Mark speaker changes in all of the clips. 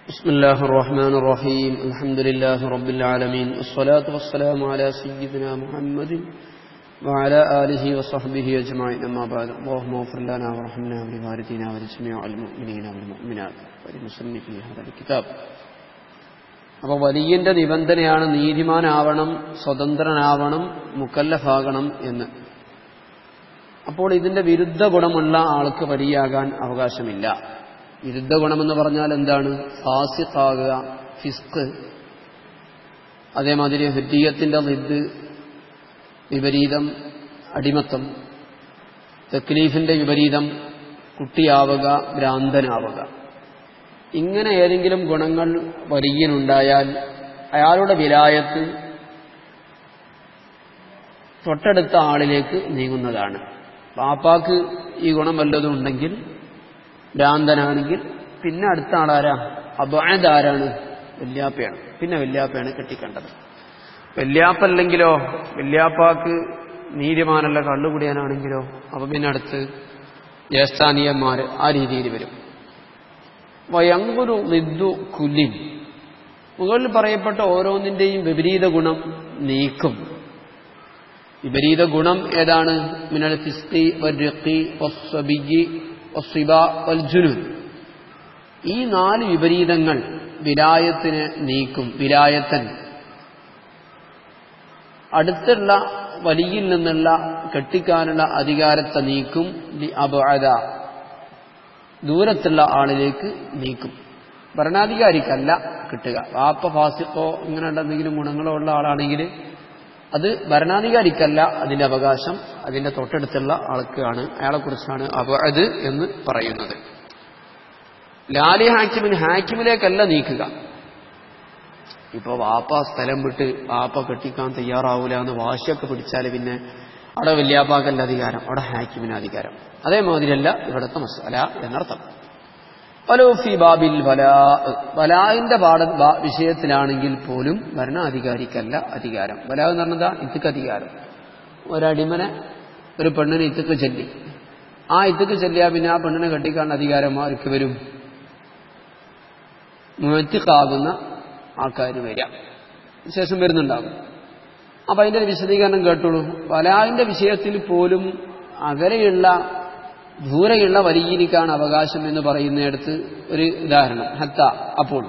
Speaker 1: بسم الله الرحمن الرحيم الحمد لله رب العالمين والصلاة والسلام على سيدنا محمد وعلى آله وصحبه أجمعين أما بعد اللهم اغفر لنا وارحمنا ولوالدينا ولجميع المؤمنين والمؤمنات ولمصنفي هذا الكتاب അപ്പോൾ വലിയന്റെ നിബന്ധനയാണ് നീതിമാനാവണം സ്വതന്ത്രനാവണം മുക്കല്ലഫാകണം എന്ന് അപ്പോൾ ഇതിന്റെ വിരുദ്ധ ഗുണമുള്ള ആൾക്ക് വലിയാകാൻ അവകാശമില്ല വിരുദ്ധ ഗുണമെന്ന് പറഞ്ഞാൽ എന്താണ് ഫാസിഖാകുക ഫിസ്ക് അതേമാതിരി ഹുദ്ദീയത്തിന്റെ നിദ് വിപരീതം അടിമത്തം തക്ലീഫിന്റെ വിപരീതം കുട്ടിയാവുക ഭ്രാന്തനാവുക ഇങ്ങനെ ഏതെങ്കിലും ഗുണങ്ങൾ വലിയനുണ്ടായാൽ അയാളുടെ വിലായത്ത് തൊട്ടടുത്ത ആളിലേക്ക് നീങ്ങുന്നതാണ് പാപ്പാക്ക് ഈ ഗുണം വല്ലതും ഉണ്ടെങ്കിൽ ഭ്രാന്തനാണെങ്കിൽ പിന്നെ അടുത്ത ആളാരാ അബാദാരാണ് വല്യാപ്പയാണ് പിന്നെ വല്യാപ്പയാണ് കെട്ടിക്കേണ്ടത് വല്യാപ്പല്ലെങ്കിലോ വല്യാപ്പാക്ക് നീതിമാനല്ല കള്ളുകുടിയാനാണെങ്കിലോ അപ്പൊ പിന്നെ അടുത്ത് ജ്യേഷ്ഠാനീയന്മാർ ആ രീതിയിൽ വരും വയങ്കുരു നിദ്ദു കുലിൻ മുകളിൽ പറയപ്പെട്ട ഓരോന്നിന്റെയും വിപരീത ഗുണം നീക്കും വിപരീത ഗുണം ഏതാണ് മിനൽ ഫിസ്കി വൽറിഖി വസ്സബിയി വസ്സിബ വൽജുനൂൻ ഈ നാല് വിപരീതങ്ങൾ വിലായത്തിന് നീക്കും വിലായത്തൻ അടുത്തുള്ള വലിയിൽ നിന്നുള്ള കെട്ടിക്കാനുള്ള അധികാരത്തെ നീക്കും അബഅദ ദൂരത്തുള്ള ആളിലേക്ക് നീക്കും ഭരണാധികാരിക്കല്ല കിട്ടുക വാപ്പ ഫാസിക്കോ ഇങ്ങനെയുള്ള എന്തെങ്കിലും ഗുണങ്ങളോ ഉള്ള ആളാണെങ്കിൽ അത് ഭരണാധികാരിക്കല്ല അതിന്റെ അവകാശം അതിന്റെ തൊട്ടടുത്തുള്ള ആൾക്കാണ് അയാളെക്കുറിച്ചാണ് അബഅദ് എന്ന് പറയുന്നത് ലാലി ഹാക്കിമിന് ഹാക്കിമിലേക്കല്ല നീക്കുക ഇപ്പൊ വാപ്പ സ്ഥലം വിട്ട് വാപ്പ കെട്ടിക്കാൻ തയ്യാറാവൂല എന്ന് വാശിയൊക്കെ പിടിച്ചാൽ പിന്നെ അവിടെ വല്യാപ്പാക്കല്ല അധികാരം അവിടെ ഹാക്കിമിന് അധികാരം അതേമാതിരിയല്ല ഇവിടുത്തെ മസാല എന്നർത്ഥം വലോഫി ബാബിൽ വലാ വലാവിന്റെ പാഠ വിഷയത്തിലാണെങ്കിൽ പോലും ഭരണാധികാരിക്കല്ല അധികാരം വലാ എന്ന് പറഞ്ഞതാ ഇത്തക്ക് അധികാരം ഒരടിമനെ ഒരു പെണ്ണിനെ ഇത്തക്ക് ചൊല്ലി ആ ഇത്തക്ക് ചൊല്ലിയാൽ പിന്നെ ആ പെണ്ണിനെ കെട്ടിക്കാൻ അധികാരം ആർക്ക് വരും മുഴത്തിക്കാകുന്ന ആൾക്കാർ വരാം ശേഷം വരുന്നുണ്ടാകും അപ്പൊ അതിന്റെ ഒരു വിശദീകരണം കേട്ടോളൂ വലാവിന്റെ വിഷയത്തിൽ പോലും അകലെയുള്ള ദൂരെയുള്ള വലിയനിക്കാണ് അവകാശം എന്ന് പറയുന്നിടത്ത് ഒരു ഉദാഹരണം ഹത്ത അപ്പോൾ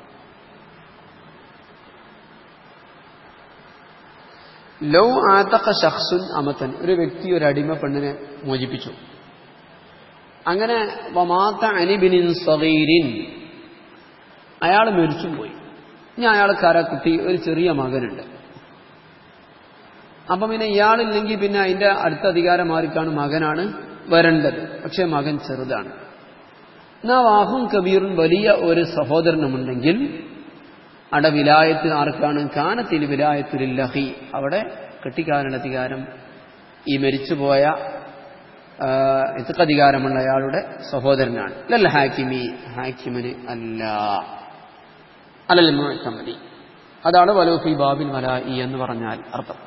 Speaker 1: ലൗ ആത്തക്ക ഷഖ്സുൻ അമത്തൻ ഒരു വ്യക്തി ഒരു അടിമ പെണ്ണിനെ മോചിപ്പിച്ചു അങ്ങനെ വമാത്ത അനിബിനിൻ സഗീരിൻ അയാൾ മരിച്ചും പോയി ഇനി അയാൾക്കാരാ കുട്ടി ഒരു ചെറിയ മകനുണ്ട് അപ്പം പിന്നെ ഇയാളില്ലെങ്കിൽ പിന്നെ അതിന്റെ അടുത്ത അധികാരം ആർക്കാണ് മകനാണ് വരേണ്ടത് പക്ഷെ മകൻ ചെറുതാണ് എന്നാ വാഹും കബീറും വലിയ ഒരു സഹോദരനുമുണ്ടെങ്കിൽ അവിടെ വിലായത്ത് ആർക്കാണ് കാനത്തിൽ വിലായത്തുലില്ലഹി അവിടെ കെട്ടിക്കാനുള്ള അധികാരം ഈ മരിച്ചുപോയ ഇത്തക്കധികാരമുള്ള അയാളുടെ സഹോദരനാണ് ലല്ല ഹാക്കിമി ഹാക്കിമിന് അല്ല അലൽ മുഴക്കമതി അതാണ് വലൂഫി ബാബിൽ മലായി എന്ന് പറഞ്ഞാൽ അർത്ഥം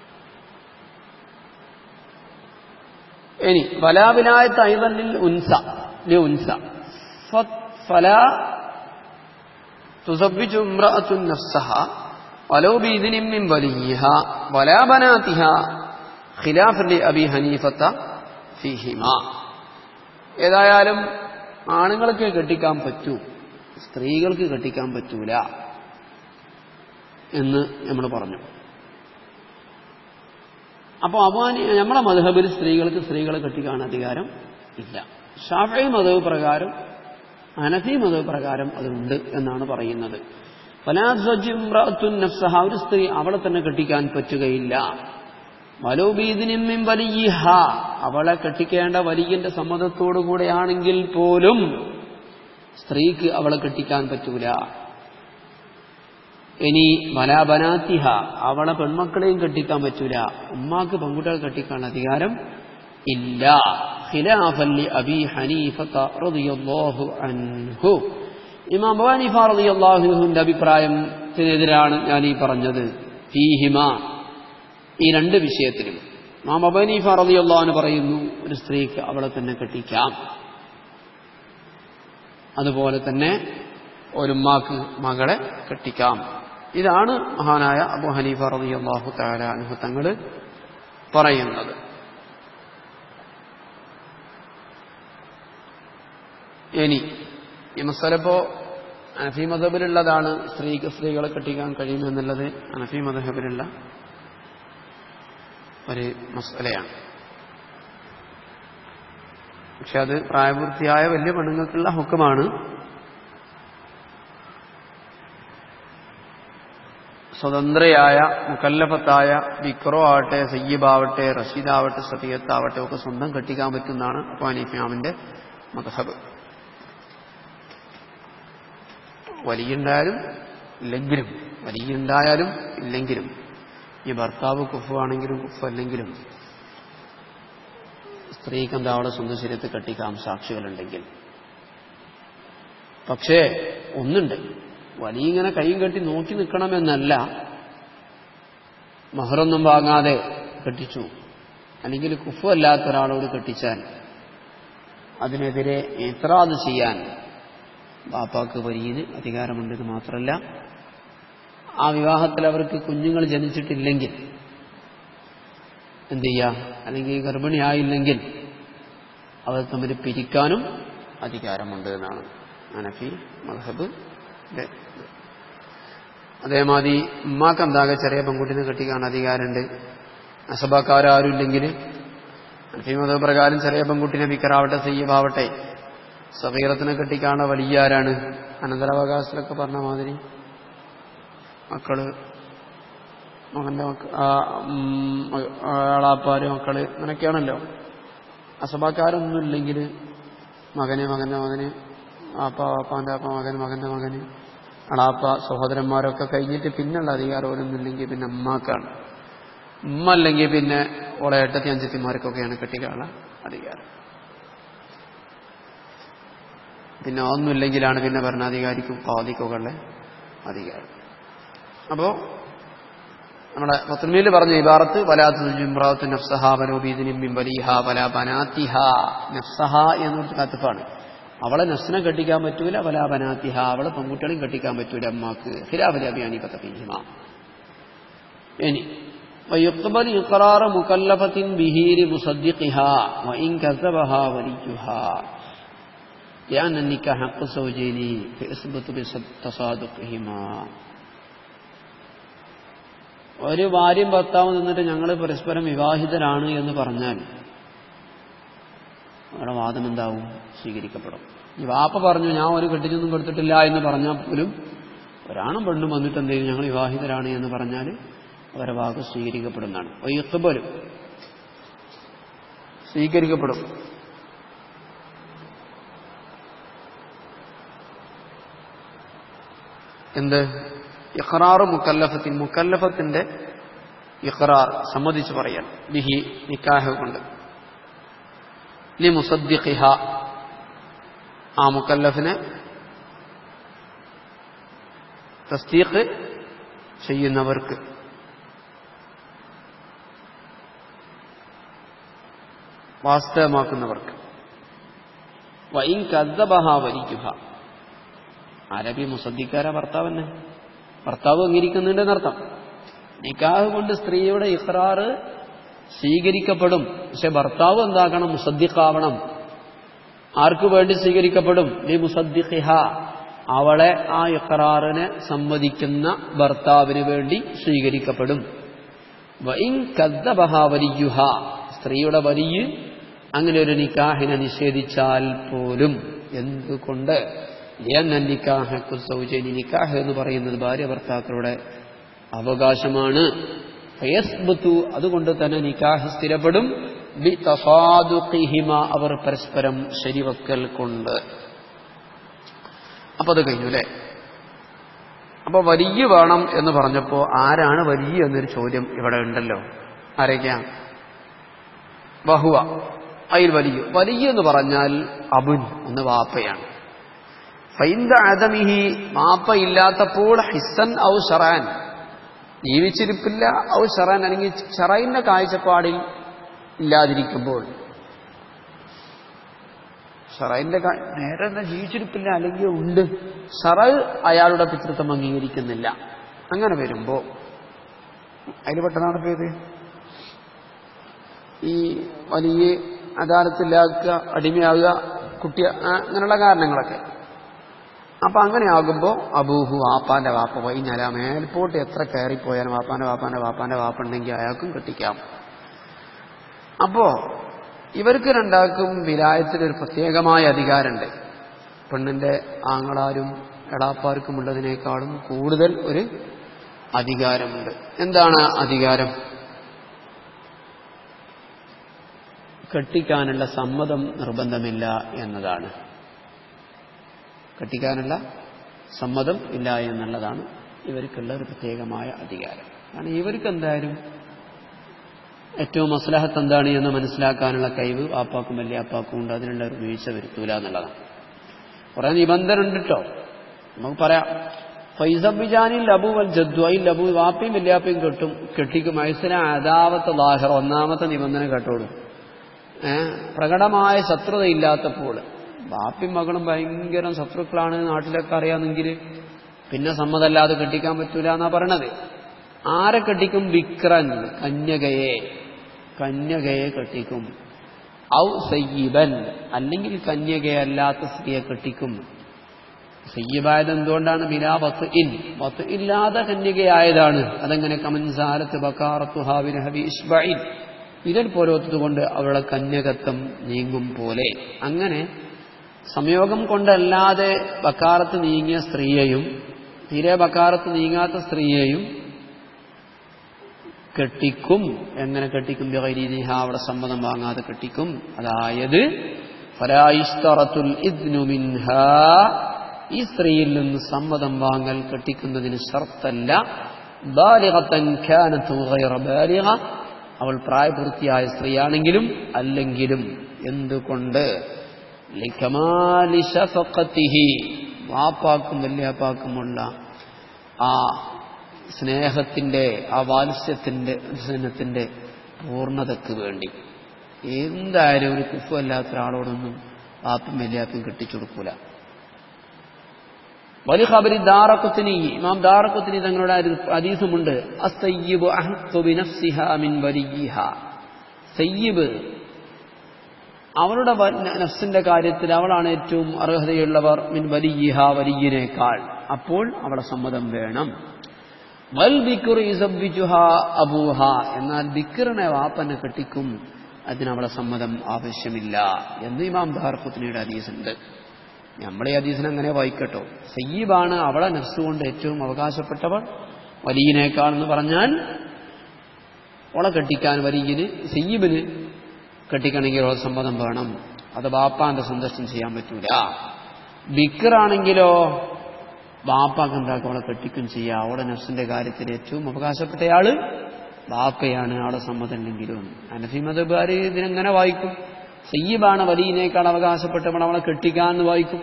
Speaker 1: ഇനി വലാവിലായത്ത് ഐതല്ലിൽ ഉൻസ ഉൻസ فلا تزوج امرأة نفسها ولو بإذن من وليها ولا بناتها خلاف لأبي حنيفة فيهما ഏതായാലും ആണുങ്ങൾക്ക് കെട്ടിക്കാൻ പറ്റൂ സ്ത്രീകൾക്ക് കെട്ടിക്കാൻ പറ്റൂല എന്ന് നമ്മൾ പറഞ്ഞു അപ്പോൾ അവാനി നമ്മളെ മധുഹബിൽ സ്ത്രീകൾക്ക് സ്ത്രീകളെ കെട്ടിക്കാൻ അധികാരം ഇല്ല ഷാഫി മതവ് പ്രകാരം അനഫി മതവ് പ്രകാരം അതുണ്ട് എന്നാണ് പറയുന്നത് നഫ്സഹ ഒരു സ്ത്രീ അവളെ തന്നെ കെട്ടിക്കാൻ പറ്റുകയില്ല വലോബീദിനിമ്മിൻ വലിയ അവളെ കെട്ടിക്കേണ്ട വലിയന്റെ സമ്മതത്തോടുകൂടെയാണെങ്കിൽ പോലും സ്ത്രീക്ക് അവളെ കെട്ടിക്കാൻ പറ്റൂല ഇനി ബലാബനാത്തിഹ അവളെ പെൺമക്കളെയും കെട്ടിക്കാൻ പറ്റൂല ഉമ്മാക്ക് പെൺകുട്ടികളെ കെട്ടിക്കാൻ അധികാരം ഇല്ല ഖിലാഫല്ലി അബി ഹനീഫത റളിയല്ലാഹു അൻഹു ഇമാം അബൂ ഹനീഫ റളിയല്ലാഹു അൻഹുവിന്റെ അഭിപ്രായത്തിനെതിരാണ് ഞാൻ ഈ പറഞ്ഞത് ഫീഹിമ ഈ രണ്ട് വിഷയത്തിലും ഇമാം അബൂ ഹനീഫ റളിയല്ലാഹു അൻഹു പറയുന്നു ഒരു സ്ത്രീക്ക് അവളെ തന്നെ കെട്ടിക്കാം അതുപോലെ തന്നെ ഒരുമ്മാക്ക് മകളെ കെട്ടിക്കാം ഇതാണ് മഹാനായ അബു ഹനീഫ റബി അള്ളാഹു താല അനുഭവങ്ങൾ പറയുന്നത് ഇനി ഈ മസലപ്പോ അനഫി മതബിലുള്ളതാണ് സ്ത്രീക്ക് സ്ത്രീകളെ കെട്ടിക്കാൻ കഴിയുമെന്നുള്ളത് അനഫി മതഹബിലുള്ള ഒരു മസലയാണ് പക്ഷെ അത് പ്രായപൂർത്തിയായ വലിയ പെണ്ണുങ്ങൾക്കുള്ള ഹുക്കമാണ് സ്വതന്ത്രയായ മുക്കല്ലഫത്തായ വിക്രോ ആവട്ടെ സയ്യിബാവട്ടെ റഷീദാവട്ടെ സഫിയത്താവട്ടെ ഒക്കെ സ്വന്തം കെട്ടിക്കാൻ പറ്റുന്നതാണ് അപ്പാനിഫാമിന്റെ മതഹബ് വലിയുണ്ടായാലും ഇല്ലെങ്കിലും വലിയുണ്ടായാലും ഇല്ലെങ്കിലും ഈ ഭർത്താവ് കുഫു ആണെങ്കിലും കുഫു അല്ലെങ്കിലും സ്ത്രീക്ക് എന്താ അവിടെ സ്വന്തം ശരീരത്തിൽ കെട്ടിക്കാം സാക്ഷികളുണ്ടെങ്കിൽ പക്ഷേ ഒന്നുണ്ട് വലിയ ഇങ്ങനെ കൈയും കെട്ടി നോക്കി നിൽക്കണമെന്നല്ല മഹറൊന്നും വാങ്ങാതെ കെട്ടിച്ചു അല്ലെങ്കിൽ കുഫു അല്ലാത്ത ഒരാളോട് കെട്ടിച്ചാൽ അതിനെതിരെ എത്രാത് ചെയ്യാൻ ബാപ്പാക്ക് വലിയ അധികാരമുണ്ടെന്ന് മാത്രമല്ല ആ വിവാഹത്തിൽ അവർക്ക് കുഞ്ഞുങ്ങൾ ജനിച്ചിട്ടില്ലെങ്കിൽ എന്ത് ചെയ്യുക അല്ലെങ്കിൽ ഗർഭിണിയായില്ലെങ്കിൽ അവർ തമ്മിൽ പിരിക്കാനും അധികാരമുണ്ട് എന്നാണ് അനഫി മഹബ് അതേമാതിരി ഉമ്മാക്ക് എന്താകെ ചെറിയ പെൺകുട്ടിനെ കെട്ടിക്കാൻ അധികാരമുണ്ട് അസബക്കാരും ഇല്ലെങ്കിൽ അനഫി മതബ് പ്രകാരം ചെറിയ പെൺകുട്ടിനെ വിക്കറാവട്ടെ സയ്യബാവട്ടെ സഹീറത്തിനെ കെട്ടിക്കാണ വലിയ ആരാണ് അനന്തരാവകാശത്തിലൊക്കെ പറഞ്ഞ മാതിരി മക്കള് മകന്റെ ആളാപ്പാര് മക്കള് അങ്ങനെയൊക്കെയാണല്ലോ അസഭാക്കാരൊന്നുമില്ലെങ്കിൽ മകന് മകന്റെ മകന് ആപ്പ ആപ്പാന്റെ ആപ്പ മകന് മകന്റെ മകന് അളാപ്പ സഹോദരന്മാരൊക്കെ കഴിഞ്ഞിട്ട് പിന്നുള്ള അധികാരം ഓരോന്നുമില്ലെങ്കിൽ പിന്നെ അമ്മാക്കാണ് ഉമ്മ അല്ലെങ്കിൽ പിന്നെ ഓളെ ഏട്ടത്തി അഞ്ചത്തിമാർക്കൊക്കെയാണ് കെട്ടിക്കാനുള്ള അധികാരം പിന്നെ ഒന്നുമില്ലെങ്കിലാണ് പിന്നെ ഭരണാധികാരിക്കും പാതിക്കുകളുടെ അധികാരം അപ്പോ നമ്മുടെ പത്തുമേൽ പറഞ്ഞ ഇബാറത്ത് വലാത്ത് ജിംറാത്ത് നഫ്സഹ വലോബീദിനും വലിഹ വല ബനാത്തിഹ നഫ്സഹ എന്നൊരു കത്തുപ്പാണ് അവളെ നഫ്സിനെ കെട്ടിക്കാൻ പറ്റൂല വല ബനാത്തിഹ അവളെ പെൺകുട്ടികളെയും കെട്ടിക്കാൻ പറ്റൂല അമ്മാക്ക് ഹിരാബലാബിയാണി പത്തീഹിമ ഇനി ويقبل إقرار مكلفة به لمصدقها وإن كذبها وليها لأن النكاح حق الزوجين فيثبت بتصادقهما ഒരു ഭാര്യയും ഭർത്താവും നിന്നിട്ട് ഞങ്ങൾ പരസ്പരം വിവാഹിതരാണ് എന്ന് പറഞ്ഞാൽ അവരുടെ വാദം എന്താവും സ്വീകരിക്കപ്പെടും ഈ വാപ്പ പറഞ്ഞു ഞാൻ ഒരു കെട്ടിച്ചൊന്നും കൊടുത്തിട്ടില്ല എന്ന് പറഞ്ഞാൽ പോലും ഒരാണും പെണ്ണും വന്നിട്ട് എന്ത് ചെയ്യും ഞങ്ങൾ വിവാഹിതരാണ് എന്ന് പറഞ്ഞാൽ അവരെ വാക്ക് സ്വീകരിക്കപ്പെടുന്നതാണ് വയ്യത്തുപോലും സ്വീകരിക്കപ്പെടും എന്ത് ഇഖറാറ് മുക്കല്ലഫത്തിൻ മുക്കല്ലഫത്തിന്റെ ഇഖറാർ സമ്മതിച്ചു പറയാൻ ബിഹി നിക്കാഹ് കൊണ്ട് ലി മുസദ്ദിഖിഹ ആ മുക്കല്ലഫിനെ തസ്തീഖ് ചെയ്യുന്നവർക്ക് വാസ്തവമാക്കുന്നവർക്ക് വൈൻ കദ്ദബഹ വരിക്കുക അരബി മുസദ്ദിക്കാര ഭർത്താവന്നെ ഭർത്താവ് അംഗീകരിക്കുന്നുണ്ടെന്നർത്ഥം നിക്കാഹ് കൊണ്ട് സ്ത്രീയുടെ ഇഖ്റാറ് സ്വീകരിക്കപ്പെടും പക്ഷെ ഭർത്താവ് എന്താക്കണം മുസദ്ദിഖാവണം ആർക്കു വേണ്ടി സ്വീകരിക്കപ്പെടും ലി മുസദ്ദിഖിഹ അവളെ ആ ഇഖ്റാറിനെ സമ്മതിക്കുന്ന ഭർത്താവിന് വേണ്ടി സ്വീകരിക്കപ്പെടും വൈൻ കദ്ദബഹ വലിയുഹ സ്ത്രീയുടെ വലിയ അങ്ങനെ ഒരു നിക്കാഹിനെ നിഷേധിച്ചാൽ പോലും എന്തുകൊണ്ട് നിക്കാഹി നിക്കാഹ് എന്ന് പറയുന്നത് ഭാര്യ ഭർത്താക്കളുടെ അവകാശമാണ് ഫയസ്ബത്തു അതുകൊണ്ട് തന്നെ നിക്കാഹ് സ്ഥിരപ്പെടും ബി തസാദുഖിഹിമ അവർ പരസ്പരം ശരിവക്കൽ കൊണ്ട് അപ്പൊ അത് കഴിഞ്ഞു അല്ലേ അപ്പൊ വലിയ വേണം എന്ന് പറഞ്ഞപ്പോ ആരാണ് വലിയ എന്നൊരു ചോദ്യം ഇവിടെ ഉണ്ടല്ലോ ആരൊക്കെയാ ബഹുവ അതിൽ വലിയ വലിയ എന്ന് പറഞ്ഞാൽ അബുൻ എന്ന് വാപ്പയാണ് ഫൈന്ദ അദമിഹി മാപ്പ ഇല്ലാത്തപ്പോൾ ഹിസൻ ഔ ഷറാൻ ജീവിച്ചിരിപ്പില്ല ഔ ഷറാൻ അല്ലെങ്കിൽ ഷറൈന്റെ കാഴ്ചപ്പാടിൽ ഇല്ലാതിരിക്കുമ്പോൾ ഷറൈന്റെ കാ- നേരെ തന്നെ ജീവിച്ചിരിപ്പില്ല അല്ലെങ്കിൽ ഉണ്ട് ഷറ അയാളുടെ പിതൃത്വം അംഗീകരിക്കുന്നില്ല അങ്ങനെ വരുമ്പോ അതിൽ പെട്ടതാണ് പേര് ഈ വലിയ അദാലത്തിലാക്കുക അടിമയാകുക കുട്ടി ആ, അങ്ങനെയുള്ള കാരണങ്ങളൊക്കെ അപ്പൊ അങ്ങനെ ആകുമ്പോ അബൂഹു വാപ്പാന്റെ വാപ്പ കഴിഞ്ഞാൽ ആ മേൽപോട്ട് എത്ര കയറിപ്പോയാലും വാപ്പാന്റെ വാപ്പാന്റെ വാപ്പാന്റെ വാപ്പ ഉണ്ടെങ്കിൽ അയാൾക്കും കെട്ടിക്കാം അപ്പോ ഇവർക്ക് രണ്ടാൾക്കും വിലായത്തിൽ ഒരു പ്രത്യേകമായ അധികാരമുണ്ട് പെണ്ണിന്റെ ആങ്ങളാരും എടാപ്പാർക്കും ഉള്ളതിനേക്കാളും കൂടുതൽ ഒരു അധികാരമുണ്ട് എന്താണ് ആ അധികാരം കെട്ടിക്കാനുള്ള സമ്മതം നിർബന്ധമില്ല എന്നതാണ് കെട്ടിക്കാനുള്ള സമ്മതം ഇല്ല എന്നുള്ളതാണ് ഇവർക്കുള്ള ഒരു പ്രത്യേകമായ അധികാരം കാരണം ഇവർക്ക് എന്തായാലും ഏറ്റവും മസ്ലഹത്ത് എന്താണ് എന്ന് മനസ്സിലാക്കാനുള്ള കഴിവ് ആപ്പാക്കും വലിയ ആപ്പാക്കും ഉണ്ട് അതിനുള്ള ഒരു വീഴ്ച വരുത്തൂല എന്നുള്ളതാണ് കുറെ നിബന്ധന ഉണ്ട് കേട്ടോ നമുക്ക് പറയാം ഫൈസബിജാനിൽ ലബു വൽ ജദ്ദു ഐ ലബു വാപ്പയും വല്യാപ്പയും കെട്ടും കെട്ടിക്കും മൈസന അദാവത്തെ ലാഹർ ഒന്നാമത്തെ നിബന്ധന കേട്ടോളൂ ഏ, പ്രകടമായ ശത്രുതയില്ലാത്തപ്പോൾ ബാപ്പിയും മകളും ഭയങ്കര ശത്രുക്കളാണ് നാട്ടിലൊക്കെ അറിയാമെങ്കിൽ പിന്നെ സമ്മതല്ലാതെ കെട്ടിക്കാൻ പറ്റൂല എന്നാ പറയണത് ആരെ കെട്ടിക്കും വിക്രൻ കന്യകയെ കന്യകയെ കെട്ടിക്കും ഔ സയ്യിബൻ അല്ലെങ്കിൽ കന്യകയല്ലാത്ത സ്ത്രീയെ കെട്ടിക്കും സയ്യിബായത് എന്തുകൊണ്ടാണ് ബിലാ വത്ത് ഇൻ വത്ത് ഇല്ലാതെ കന്യകയായതാണ് അതെങ്ങനെ കമൻസാരത്ത് ബക്കാറത്തു ഹാവിന് ഹബി ഇസ്ബൈൻ വിരൽ പോലോത്തതുകൊണ്ട് അവളുടെ കന്യകത്വം നീങ്ങും പോലെ അങ്ങനെ സംയോഗം കൊണ്ടല്ലാതെ ബക്കാറത്ത് നീങ്ങിയ സ്ത്രീയെയും തീരെ ബക്കാറത്ത് നീങ്ങാത്ത സ്ത്രീയെയും കെട്ടിക്കും എങ്ങനെ കെട്ടിക്കും ബിഗൈരിനിഹ അവിടെ സമ്മതം വാങ്ങാതെ കെട്ടിക്കും അതായത് ഫലായിസ്തറത്തുൽ ഇദ്നു മിൻഹാ ഈ സ്ത്രീയിൽ നിന്ന് സമ്മതം വാങ്ങൽ കെട്ടിക്കുന്നതിന് ഷർത്തല്ല ബാലിഗത്തൻ കാനത്ത് ഗൈറ ബാലിഗ അവൾ പ്രായപൂർത്തിയായ സ്ത്രീയാണെങ്കിലും അല്ലെങ്കിലും എന്തുകൊണ്ട് ലിഖമാലി ശഫഖത്തിഹി വാപ്പാക്കും വല്യാപ്പാക്കുമുള്ള ആ സ്നേഹത്തിന്റെ ആ വാത്സ്യത്തിന്റെ സ്നേഹത്തിന്റെ പൂർണ്ണതയ്ക്ക് വേണ്ടി എന്തായാലും ഒരു കുഫല്ലാത്ത ഒരാളോടൊന്നും വാപ്പും വല്യാപ്പും കെട്ടിച്ചു കൊടുക്കൂല വലിയ ഖബരി ദാറക്കുത്തിന് ഇമാം ദാറക്കുത്തിന് തങ്ങളുടെ ഒരു ഹദീസുമുണ്ട് അസയ്യിബ് അഹ്ഖു ബിനഫ്സിഹ മിൻ വലിയിഹ സയ്യിബ് അവളുടെ വ- നഫ്സിന്റെ കാര്യത്തിൽ അവളാണ് ഏറ്റവും അർഹതയുള്ളവർ മിൻ വലിയിഹ വലിയനേക്കാൾ അപ്പോൾ അവളെ സമ്മതം വേണം വൽ ബിക്കുർ ഇസബ്ബിജുഹ അബൂഹ എന്നാൽ ബിക്കറിനെ വാപ്പനെ കെട്ടിക്കും അതിന് അവളെ സമ്മതം ആവശ്യമില്ല എന്ന് ഇമാം ദാർഖുത്തിനിയുടെ ഹദീസുണ്ട് നമ്മളെ ഹദീസിന് അങ്ങനെ വായിക്കട്ടോ സയ്യീബാണ് അവളെ നഫ്സുകൊണ്ട് ഏറ്റവും അവകാശപ്പെട്ടവർ വലിയനേക്കാൾ എന്ന് പറഞ്ഞാൽ ഓളെ കെട്ടിക്കാൻ വലിയന് സയ്യീബിന് കെട്ടിക്കണമെങ്കിൽ ഓളെ സമ്മതം വേണം അത് ബാപ്പാന്റെ സന്ദർശനം ചെയ്യാൻ പറ്റൂല ബിക്കറാണെങ്കിലോ ബാപ്പാക്ക് എന്താക്കും അവളെ കെട്ടിക്കും ചെയ്യാം അവളെ നഫ്സിന്റെ കാര്യത്തിൽ ഏറ്റവും അവകാശപ്പെട്ടയാള് ബാപ്പയാണ് അവിടെ സമ്മതം ഉണ്ടെങ്കിലും അനഫിമതബാര് ഇതിനെങ്ങനെ വായിക്കും സയ്യിബാണ് വലിയനേക്കാൾ അവകാശപ്പെട്ടവൾ അവളെ കെട്ടിക്കാന്ന് വായിക്കും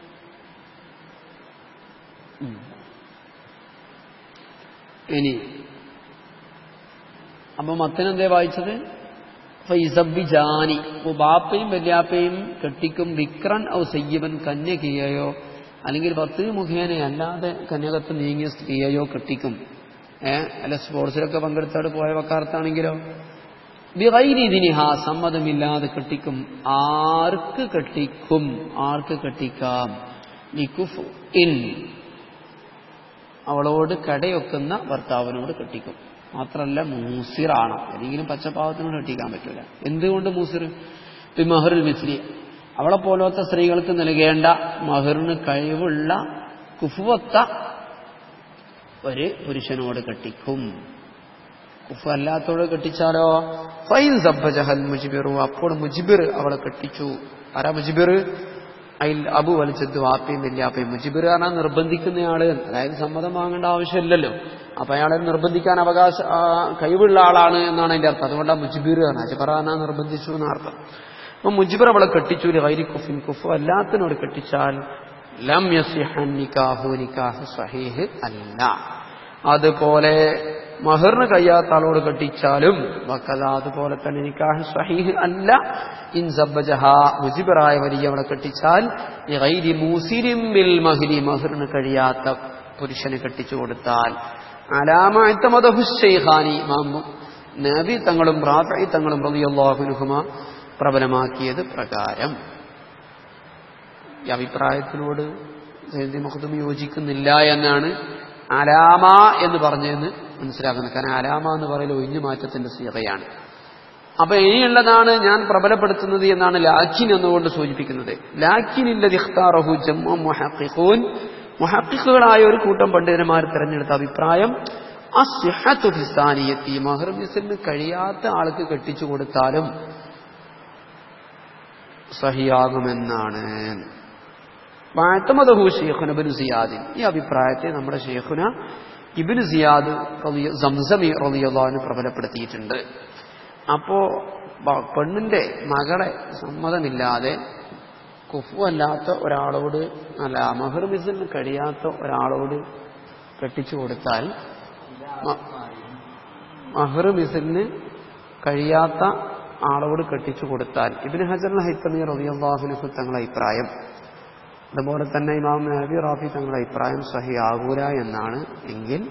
Speaker 1: ഉം. ഇനി അപ്പൊ മത്തനെന്തേ വായിച്ചത് ഫൈസബിജാനി അപ്പൊ ബാപ്പയും വല്യാപ്പയും കെട്ടിക്കും വിക്രൻ ഔ സയ്യിബൻ കന്യകയെയോ അല്ലെങ്കിൽ പത്ത് മുഖേന അല്ലാതെ കന്യകത്ത് നീങ്ങിയ സ്ത്രീയെയോ കെട്ടിക്കും ഏ അല്ല സ്പോർട്സിലൊക്കെ പങ്കെടുത്തോട് പോയ വക്കാർത്താണെങ്കിലോ ബിഗൈരിദിനിഹ സമ്മതമില്ലാതെ കെട്ടിക്കും ആർക്ക് കെട്ടിക്കും ആർക്ക് കെട്ടിക്കാം ലിക്കുഫ് ഇൻ അവളോട് കടയൊക്കുന്ന ഭർത്താവിനോട് കെട്ടിക്കും മാത്രമല്ല മൂസിറാണ് ഏതെങ്കിലും പച്ചപ്പാവത്തിനോട് കെട്ടിക്കാൻ പറ്റൂല എന്തുകൊണ്ട് മൂസിർ മഹറുൽ മിസ്ലി അവളെ പോലത്തെ സ്ത്രീകൾക്ക് നൽകേണ്ട മഹറിന് കഴിവുള്ള കുഫുവത്ത ഒരു പുരുഷനോട് കെട്ടിക്കും കുഫ് അല്ലാത്തോട് കെട്ടിച്ചാലോ ഫൈൻ സബ്ബജഹൽ മുജിബിറു അപ്പോൾ മുജിബിർ അവളെ കെട്ടിച്ചു ആരാ മുജിബിർ അതിൽ അബു വലിച്ചത് വാപ്പയും വല്യാപ്പയും മുജിബിർ പറഞ്ഞാൽ നിർബന്ധിക്കുന്നയാള് അതായത് സമ്മതം വാങ്ങേണ്ട ആവശ്യമില്ലല്ലോ അപ്പൊ അയാളെ നിർബന്ധിക്കാൻ അവകാശ ആ, കഴിവുള്ള ആളാണ് എന്നാണ് അതിന്റെ അർത്ഥം അതുകൊണ്ടാണ് മുജിബിർ അജബറാന നിർബന്ധിച്ചു എന്നർത്ഥം അപ്പൊ മുജിബിർ അവളെ കെട്ടിച്ചു ഗൈരി കുഫിൻ കുഫ് അല്ലാത്തിനോട് കെട്ടിച്ചാൽ ലം യസിഹൻ നിക്കാഹു നിക്കാഹ് സഹീഹ് അല്ല അതുപോലെ മഹറിന് കഴിയാത്ത ആളോട് കെട്ടിച്ചാലും വക്കത അതുപോലെ തന്നെ നിക്കാഹ് സഹീഹ് അല്ല ഇൻ സബ്ബജഹ മുജിബറായ വലിയവളെ കെട്ടിച്ചാൽ ഗൈരി മൂസിരിം ബിൽ മഹരി മഹറിന് കഴിയാത്ത പുരുഷന് കെട്ടിച്ചു കൊടുത്താൽ അലാമത്തമദഹുഷൈഖാനി മാമ്പും നബി തങ്ങളും റാഫി തങ്ങളും റളിയല്ലാഹുനുഹുമ പ്രബലമാക്കിയത് പ്രകാരം ഈ അഭിപ്രായത്തിനോട് സൈദി മഖദൂം യോജിക്കുന്നില്ല എന്നാണ് അലാമ എന്ന് പറഞ്ഞതെന്ന് മനസ്സിലാക്കുന്നത് കാരണം അലാമ എന്ന് പറയുന്നത് ഒഴിഞ്ഞു മാറ്റത്തിന്റെ സീതയാണ് അപ്പൊ ഇനിയുള്ളതാണ് ഞാൻ പ്രബലപ്പെടുത്തുന്നത് എന്നാണ് ലാക്കിൻ എന്നുകൊണ്ട് സൂചിപ്പിക്കുന്നത് ലാക്കിനില്ലത് ഇഖ്താറഹു ജമ്മു മുഹഖിഖൂൻ മുഹഖിഖുകളായ ഒരു കൂട്ടം പണ്ഡിതന്മാർ തിരഞ്ഞെടുത്ത അഭിപ്രായം അസ്ഹത്തു ഫിസാനിയത്തി മഹർ മിസിന് കഴിയാത്ത ആൾക്ക് കെട്ടിച്ചു കൊടുത്താലും സഹിയാകുമെന്നാണ് വാഴ്ത്തമതഹു ഷെയ്ഖുന ഇബിന് സിയാദിൻ ഈ അഭിപ്രായത്തെ നമ്മുടെ ഷെയ്ഖുന ഇബിന് സിയാദ് റളിയ- സംസമി റളിയല്ലാഹുവിന് പ്രബലപ്പെടുത്തിയിട്ടുണ്ട് അപ്പോ ബ- പെണ്ണിന്റെ മകളെ സമ്മതമില്ലാതെ കുഫു അല്ലാത്ത ഒരാളോട് അല്ല മഹർ മിസിന് കഴിയാത്ത ഒരാളോട് കെട്ടിച്ചു കൊടുത്താൽ മ- മഹർ മിസിന് കഴിയാത്ത ആളോട് കെട്ടിച്ചു കൊടുത്താൽ ഇബിന് ഹജർ ഹൈത്തമി റബിയാഹുനഹു തങ്ങളുടെ അഭിപ്രായം അതുപോലെ തന്നെ ഇമാം നബി റാഫി തങ്ങളുടെ അഭിപ്രായം സഹിയാകൂല എന്നാണ് എങ്കിൽ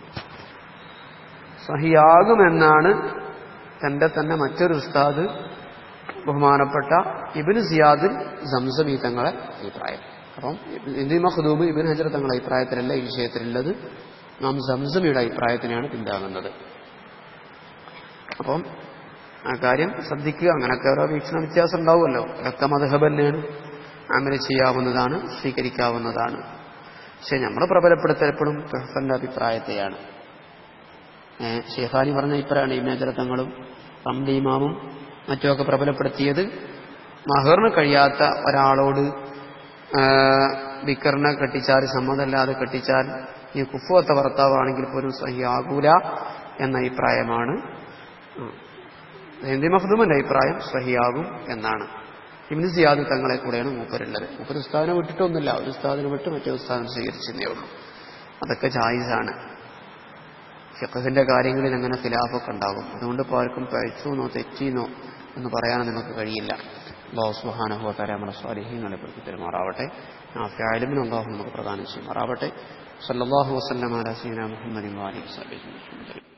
Speaker 1: സഹിയാകുമെന്നാണ് തന്റെ തന്നെ മറ്റൊരു ഉസ്താദ് ബഹുമാനപ്പെട്ട ഇബിന് സിയാദിൽ സംസമി തങ്ങളെ അഭിപ്രായം അപ്പം ഇന്ത്യ മഖ്ദൂബ് ഇബിൻ ഹജർ തങ്ങളുടെ അഭിപ്രായത്തിലല്ല ഈ വിഷയത്തിലുള്ളത് നാം സംസമിയുടെ അഭിപ്രായത്തിനാണ് പിന്താങ്ങുന്നത് അപ്പം ആ കാര്യം ശ്രദ്ധിക്കുക അങ്ങനെയൊക്കെ ഓരോ വീക്ഷണ വ്യത്യാസം ഉണ്ടാവുമല്ലോ ഒക്കെ മധുഹബ് തന്നെയാണ് അമല് ചെയ്യാവുന്നതാണ് സ്വീകരിക്കാവുന്നതാണ് പക്ഷെ നമ്മൾ പ്രബലപ്പെടുത്തൽ എപ്പോഴും പ്രൊഫസറിന്റെ അഭിപ്രായത്തെയാണ് ഏഹ് ഷെയ്ഖാനി പറഞ്ഞ അഭിപ്രായമാണ് ഇമേജറത്തങ്ങളും റംലി ഇമാമും മറ്റുമൊക്കെ പ്രബലപ്പെടുത്തിയത് മഹറിന് കഴിയാത്ത ഒരാളോട് ബിക്കറിനെ കെട്ടിച്ചാൽ സമ്മതമല്ലാതെ കെട്ടിച്ചാൽ ഈ കുഫുവത്ത ഭർത്താവാണെങ്കിൽ പോലും സഹിയാകൂല എന്ന അഭിപ്രായമാണ് ഹിന്ദി മഖ്ദൂമിന്റെ അഭിപ്രായം സഹിയാകും എന്നാണ് ഇബ്നു സിയാദ് തങ്ങളെ കൂടെയാണ് മൂപ്പരുള്ളത് മൂപ്പർ ഉസ്താദിനെ വിട്ടിട്ടൊന്നുമില്ല ഒരു ഉസ്താദിനെ വിട്ട് മറ്റേ ഉസ്താദിനെ സ്വീകരിച്ചതേ ഉള്ളൂ അതൊക്കെ ജായിസാണ് ഫിഖഹിന്റെ കാര്യങ്ങളിൽ അങ്ങനെ ഖിലാഫൊക്കെ ഉണ്ടാകും അതുകൊണ്ട് ഇപ്പോൾ ആർക്കും പഴിച്ചുവെന്നോ തെറ്റിയെന്നോ എന്ന് പറയാൻ നമുക്ക് കഴിയില്ല അള്ളാഹു സുബ്ഹാനഹു വതആല നമ്മുടെ സ്വാലിഹ്യങ്ങളെ പ്രതി പെരുമാറാവട്ടെ ആ ഫാലിമിന് അള്ളാഹു നമുക്ക് പ്രദാനം ചെയ്യുമാറാവട്ടെ സല്ലല്ലാഹു വസല്ലം അലാ സയ്യിദിനാ മുഹമ്മദിൻ വാലിഹി വസല്ലം